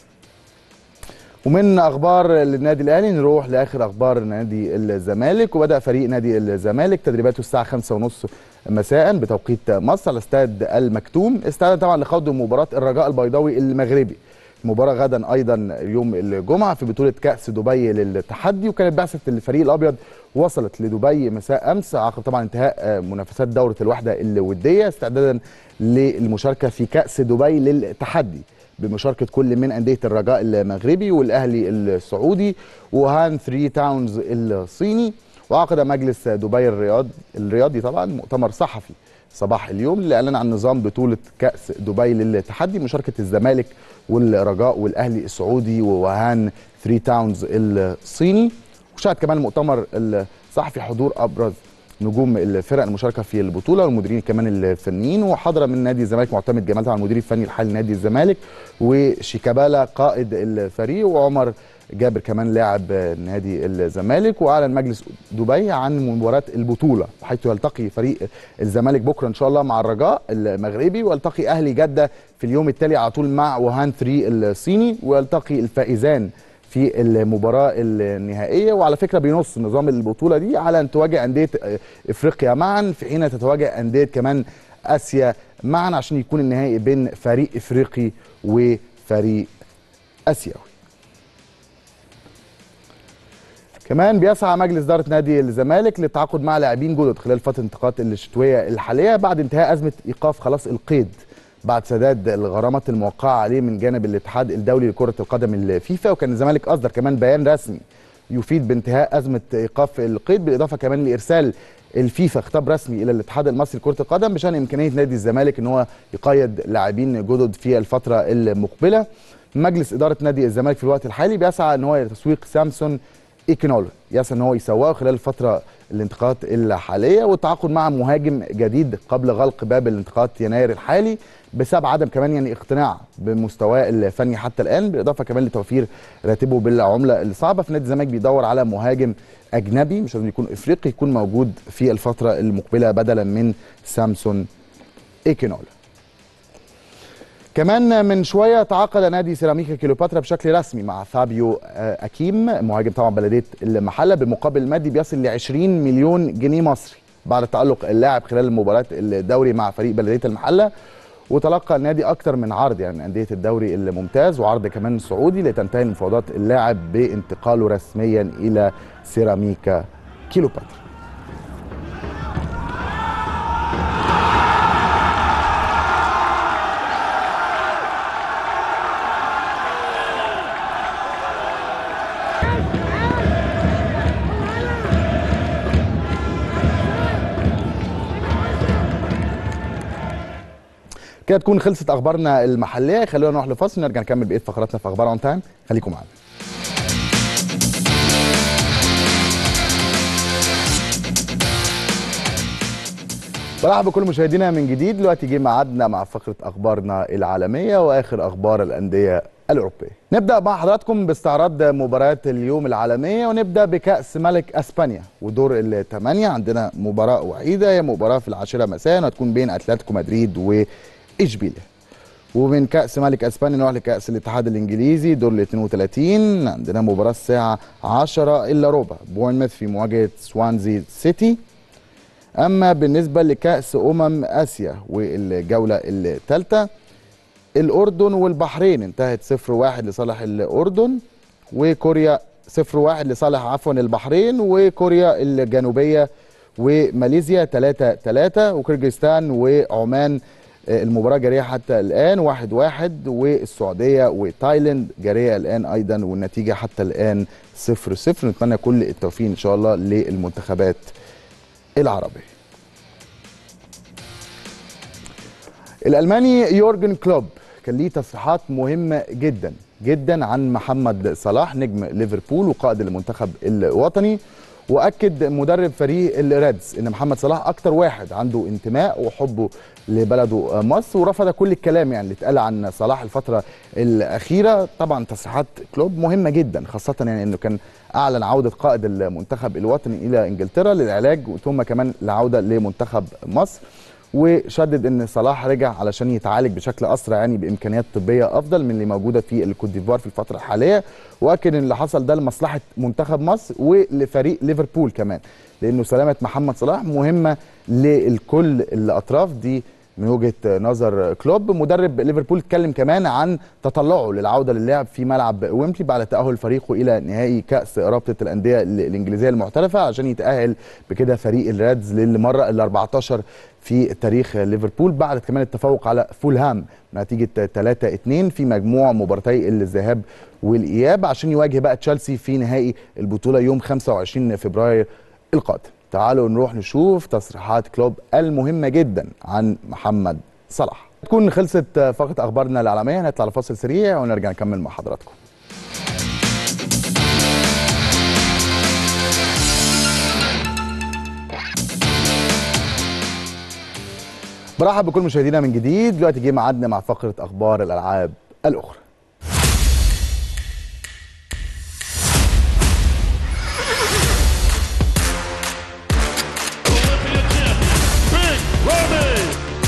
ومن اخبار النادي الاهلي نروح لاخر اخبار نادي الزمالك وبدا فريق نادي الزمالك تدريباته الساعه 5:30 مساء بتوقيت مصر على استاد المكتوم استعدادا طبعا لخوض مباراه الرجاء البيضاوي المغربي مباراة غدا أيضا يوم الجمعة في بطولة كأس دبي للتحدي وكانت بعثة الفريق الأبيض وصلت لدبي مساء أمس عقب طبعا انتهاء منافسات دورة الوحدة الودية استعدادا للمشاركة في كأس دبي للتحدي بمشاركة كل من أندية الرجاء المغربي والأهلي السعودي وهان ثري تاونز الصيني وعقد مجلس دبي الرياض الرياضي طبعا مؤتمر صحفي صباح اليوم اللي اعلن عن نظام بطوله كاس دبي للتحدي مشاركه الزمالك والرجاء والاهلي السعودي ووهان ثري تاونز الصيني وشهد كمان المؤتمر الصحفي حضور ابرز نجوم الفرق المشاركه في البطوله والمديرين كمان الفنيين وحضر من نادي الزمالك معتمد جمال طبعا المدير الفني الحالي لنادي الزمالك وشيكابالا قائد الفريق وعمر جابر كمان لاعب نادي الزمالك واعلن مجلس دبي عن مباراه البطوله حيث يلتقي فريق الزمالك بكره ان شاء الله مع الرجاء المغربي ويلتقي اهلي جده في اليوم التالي على طول مع وهان 3 الصيني ويلتقي الفائزان في المباراه النهائيه وعلى فكره بينص نظام البطوله دي على ان تواجه انديه افريقيا معا في حين تتواجه انديه كمان اسيا معا عشان يكون النهائي بين فريق افريقي وفريق اسيوي كمان بيسعى مجلس اداره نادي الزمالك للتعاقد مع لاعبين جدد خلال فتره الانتقالات الشتويه الحاليه بعد انتهاء ازمه ايقاف خلاص القيد بعد سداد الغرامات الموقعه عليه من جانب الاتحاد الدولي لكره القدم الفيفا وكان الزمالك اصدر كمان بيان رسمي يفيد بانتهاء ازمه ايقاف القيد بالاضافه كمان لارسال الفيفا خطاب رسمي الى الاتحاد المصري لكره القدم بشان امكانيه نادي الزمالك ان هو يقيد لاعبين جدد في الفتره المقبله مجلس اداره نادي الزمالك في الوقت الحالي بيسعى ان هو لتسويق سامسون ايكونولو يسعى ان هو يسوقه خلال الفتره الانتقالات الحاليه والتعاقد مع مهاجم جديد قبل غلق باب الانتقالات يناير الحالي بسبب عدم كمان يعني اقتناع بمستواه الفني حتى الان بالاضافه كمان لتوفير راتبه بالعمله الصعبه في نادي الزمالك بيدور على مهاجم اجنبي مش لازم يكون افريقي يكون موجود في الفتره المقبله بدلا من سامسون ايكينولا كمان من شويه تعاقد نادي سيراميكا كيلوباترا بشكل رسمي مع فابيو آه، اكيم مهاجم طبعا بلديه المحله بمقابل مادي بيصل ل 20 مليون جنيه مصري بعد تالق اللاعب خلال مباراه الدوري مع فريق بلديه المحله وتلقى النادي اكثر من عرض يعني من انديه الدوري الممتاز وعرض كمان سعودي لتنتهي مفاوضات اللاعب بانتقاله رسميا الى سيراميكا كيلوباترا كده تكون خلصت اخبارنا المحليه خلونا نروح لفاصل نرجع نكمل بقيه فقراتنا في اخبار اون تايم خليكم معانا برحب بكل مشاهدينا من جديد دلوقتي جه ميعادنا مع فقره اخبارنا العالميه واخر اخبار الانديه الاوروبيه نبدا مع حضراتكم باستعراض مباريات اليوم العالميه ونبدا بكاس ملك اسبانيا ودور الثمانيه عندنا مباراه وحيده هي مباراه في العاشره مساء هتكون بين اتلتيكو مدريد واشبيليا ومن كاس ملك اسبانيا نروح لكاس الاتحاد الانجليزي دور ال 32 عندنا مباراه الساعه 10 الا ربع بورنموث في مواجهه سوانزي سيتي اما بالنسبه لكاس امم اسيا والجوله الثالثه الاردن والبحرين انتهت 0-1 لصالح الاردن وكوريا 0-1 لصالح عفوا البحرين وكوريا الجنوبيه وماليزيا 3-3 وكرجستان وعمان آه، المباراه جاريه حتى الان 1-1 واحد واحد والسعوديه وتايلاند جاريه الان ايضا والنتيجه حتى الان 0-0 نتمنى كل التوفيق ان شاء الله للمنتخبات العربيه الالماني يورجن كلوب كان ليه تصريحات مهمه جدا جدا عن محمد صلاح نجم ليفربول وقائد المنتخب الوطني واكد مدرب فريق الريدز ان محمد صلاح اكتر واحد عنده انتماء وحبه لبلده مصر ورفض كل الكلام يعني اللي اتقال عن صلاح الفتره الاخيره طبعا تصريحات كلوب مهمه جدا خاصه يعني انه كان اعلن عوده قائد المنتخب الوطني الى انجلترا للعلاج ثم كمان العوده لمنتخب مصر وشدد ان صلاح رجع علشان يتعالج بشكل اسرع يعني بامكانيات طبيه افضل من اللي موجوده في الكوت ديفوار في الفتره الحاليه واكد ان اللي حصل ده لمصلحه منتخب مصر ولفريق ليفربول كمان لانه سلامه محمد صلاح مهمه للكل الاطراف دي من وجهه نظر كلوب مدرب ليفربول اتكلم كمان عن تطلعه للعوده للعب في ملعب ويمبلي بعد تاهل فريقه الى نهائي كاس رابطه الانديه الانجليزيه المحترفه عشان يتاهل بكده فريق الريدز للمره ال 14 في تاريخ ليفربول بعد كمان التفوق على فولهام نتيجه 3 2 في مجموع مباراتي الذهاب والاياب عشان يواجه بقى تشيلسي في نهائي البطوله يوم 25 فبراير القادم تعالوا نروح نشوف تصريحات كلوب المهمه جدا عن محمد صلاح تكون خلصت فقط اخبارنا العالميه نطلع لفاصل سريع ونرجع نكمل مع حضراتكم برحب بكل مشاهدينا من جديد دلوقتي جه ميعادنا مع فقره اخبار الالعاب الاخرى Big Robbie!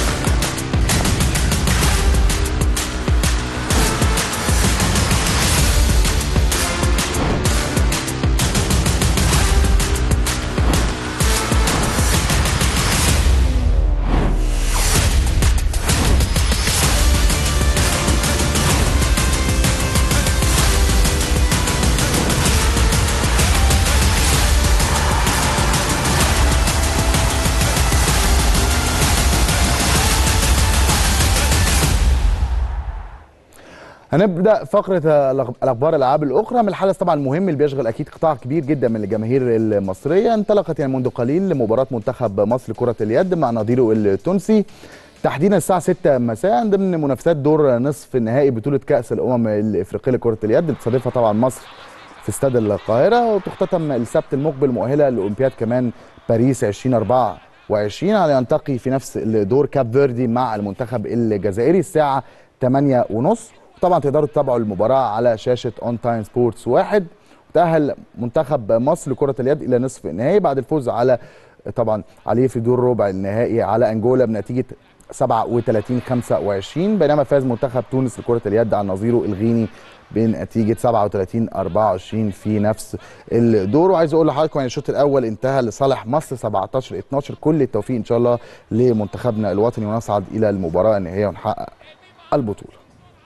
هنبدا فقره الأخ- الاخبار الالعاب الاخرى من الحدث طبعا المهم اللي بيشغل اكيد قطاع كبير جدا من الجماهير المصريه انطلقت يعني منذ قليل مباراه منتخب مصر كره اليد مع نظيره التونسي تحديدا الساعه 6 مساء ضمن منافسات دور نصف النهائي بطوله كاس الامم الافريقيه لكره اليد اللي بتستضيفها طبعا مصر في استاد القاهره وتختتم السبت المقبل مؤهله لاولمبياد كمان باريس 2024 على ينتقي في نفس الدور كاب فيردي مع المنتخب الجزائري الساعه 8 ونص طبعا تقدروا تتابعوا المباراه على شاشه اون تايم سبورتس واحد تأهل منتخب مصر لكرة اليد إلى نصف النهائي بعد الفوز على طبعا عليه في دور ربع النهائي على أنجولا بنتيجة 37 25 بينما فاز منتخب تونس لكرة اليد على نظيره الغيني بنتيجة 37 24 في نفس الدور وعايز اقول لحضراتكم يعني الشوط الاول انتهى لصالح مصر 17 12 كل التوفيق ان شاء الله لمنتخبنا الوطني ونصعد الى المباراة النهائية ونحقق البطولة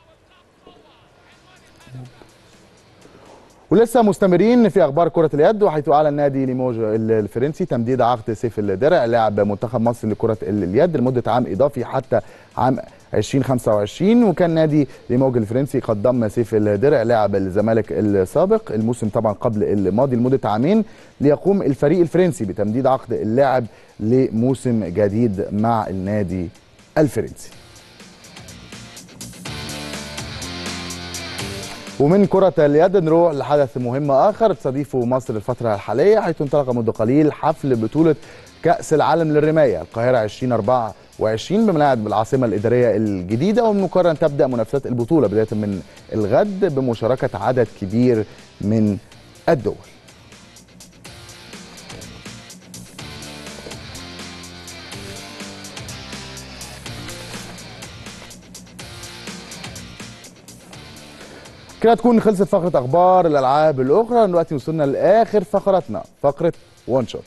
ولسه مستمرين في اخبار كره اليد وحيث اعلن نادي ليموج الفرنسي تمديد عقد سيف الدرع لاعب منتخب مصر لكره اليد لمده عام اضافي حتى عام 2025 وكان نادي ليموج الفرنسي قد ضم سيف الدرع لاعب الزمالك السابق الموسم طبعا قبل الماضي لمده عامين ليقوم الفريق الفرنسي بتمديد عقد اللاعب لموسم جديد مع النادي الفرنسي ومن كرة اليد نروح لحدث مهم آخر تستضيفه مصر الفترة الحالية حيث انطلق منذ قليل حفل بطولة كأس العالم للرماية القاهرة 2024 بملاعب العاصمة الإدارية الجديدة ومن مقرر تبدأ منافسات البطولة بداية من الغد بمشاركة عدد كبير من الدول كده تكون خلصت فقره اخبار الالعاب الاخرى دلوقتي وصلنا لاخر فقراتنا فقره وان شوت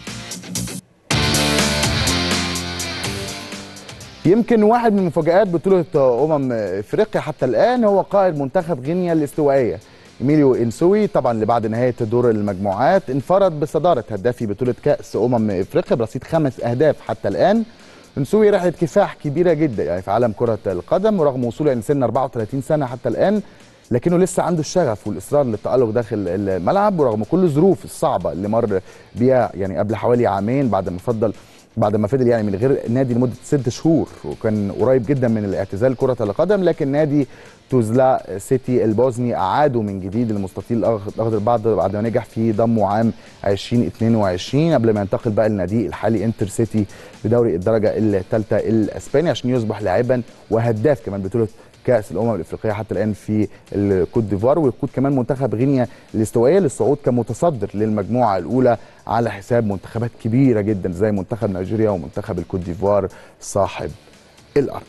يمكن واحد من مفاجآت بطولة أمم إفريقيا حتى الآن هو قائد منتخب غينيا الاستوائية إيميليو إنسوي طبعا اللي بعد نهاية دور المجموعات انفرد بصدارة هدافي بطولة كأس أمم إفريقيا برصيد خمس أهداف حتى الآن نسوي رحلة كفاح كبيرة جدا يعني في عالم كرة القدم ورغم وصوله يعني سن 34 سنة حتى الآن لكنه لسه عنده الشغف والاصرار للتالق داخل الملعب ورغم كل الظروف الصعبه اللي مر بيها يعني قبل حوالي عامين بعد ما فضل بعد ما فضل يعني من غير نادي لمده ست شهور وكان قريب جدا من الاعتزال كره القدم لكن نادي توزلا سيتي البوزني اعادوا من جديد المستطيل الاخضر بعد بعد ما نجح في ضمه عام 2022 قبل ما ينتقل بقى لناديه الحالي انتر سيتي بدوري الدرجه الثالثه الاسباني عشان يصبح لاعبا وهداف كمان بطوله كاس الامم الافريقيه حتى الان في الكوت ديفوار ويقود كمان منتخب غينيا الاستوائيه للصعود كمتصدر للمجموعه الاولى على حساب منتخبات كبيره جدا زي منتخب نيجيريا ومنتخب الكوت ديفوار صاحب الارض.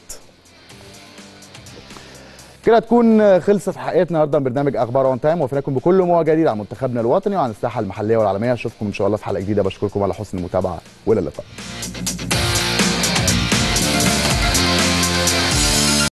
كده تكون خلصت حلقتنا النهارده من برنامج اخبار اون تايم وفيناكم بكل ما جديد عن منتخبنا الوطني وعن الساحه المحليه والعالميه اشوفكم ان شاء الله في حلقه جديده بشكركم على حسن المتابعه والى اللقاء.